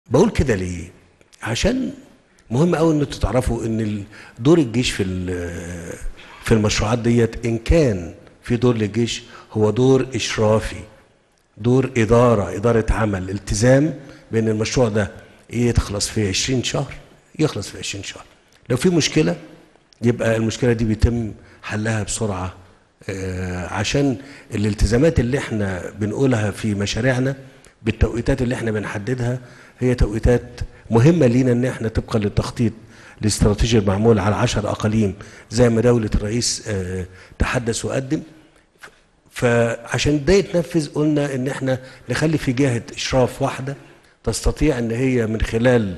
بقول كده ليه عشان مهم قوي ان انتوا تعرفوا ان ال- دور الجيش في ال- في المشروعات ديت ان كان في دور للجيش هو دور اشرافي دور اداره اداره عمل التزام بان المشروع ده يخلص في 20 شهر يخلص في 20 شهر لو في مشكله يبقى المشكله دي بيتم حلها بسرعه آه، عشان الالتزامات اللي احنا بنقولها في مشاريعنا بالتوقيتات اللي احنا بنحددها هي توقيتات مهمه لينا ان احنا طبقا للتخطيط الاستراتيجي المعمول على 10 اقاليم زي ما دوله الرئيس آه، تحدث وقدم فعشان ده يتنفذ قلنا ان احنا نخلي في جهه اشراف واحده تستطيع ان هي من خلال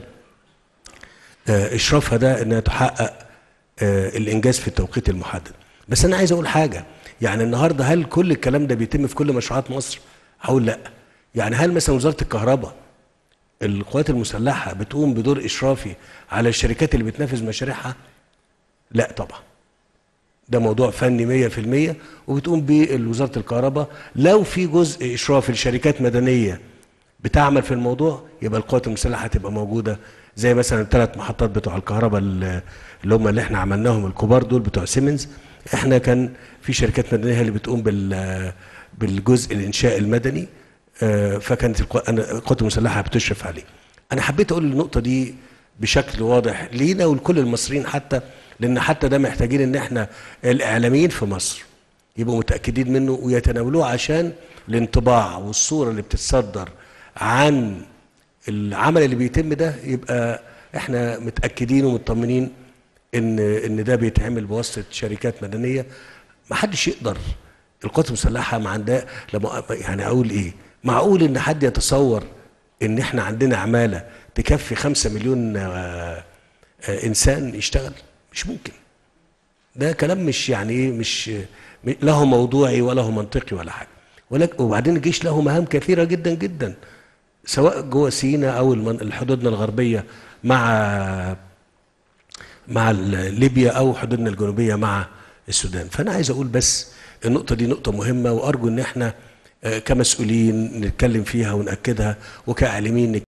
آه، اشرافها ده انها تحقق آه، الانجاز في التوقيت المحدد بس انا عايز اقول حاجه يعني النهارده هل كل الكلام ده بيتم في كل مشروعات مصر هقول لا يعني هل مثلا وزاره الكهرباء القوات المسلحه بتقوم بدور اشرافي على الشركات اللي بتنفذ مشاريعها لا طبعا ده موضوع فني مية في المية وبتقوم بيه وزارة الكهرباء لو في جزء إشراف لشركات مدنية بتعمل في الموضوع يبقى القوات المسلحة هتبقى موجودة زي مثلا الثلاث محطات بتوع الكهرباء اللي اللي هم اللي احنا عملناهم الكبار دول بتوع سيمنز احنا كان في شركات مدنية هي اللي بتقوم بال بالجزء الإنشاء المدني آه، فكانت القوا- أنا- القوات المسلحة بتشرف عليه أنا حبيت أقول النقطة دي بشكل واضح لينا ولكل المصريين حتى لأن حتى ده محتاجين إن احنا الإعلاميين في مصر يبقوا متأكدين منه ويتناولوه عشان الانطباع والصورة اللي بتتصدر عن العمل اللي بيتم ده يبقى احنا متأكدين ومطمنين ان ان ده بيتعمل بواسطة شركات مدنية ما حدش يقدر القوات المسلحة ما عندها لما يعني اقول ايه معقول ان حد يتصور ان احنا عندنا عمالة تكفي خمسة مليون آه، آه، انسان يشتغل مش ممكن ده كلام مش يعني ايه مش م- له موضوعي ولا هو منطقي ولا حاجه ولكن وبعدين الجيش له مهام كثيره جدا جدا سواء جوه سيناء او المن- الحدودنا الغربيه مع مع ال- ليبيا او حدودنا الجنوبيه مع السودان فانا عايز اقول بس النقطه دي نقطه مهمه وارجو ان احنا آه، كمسؤولين نتكلم فيها ونأكدها وكاعلاميين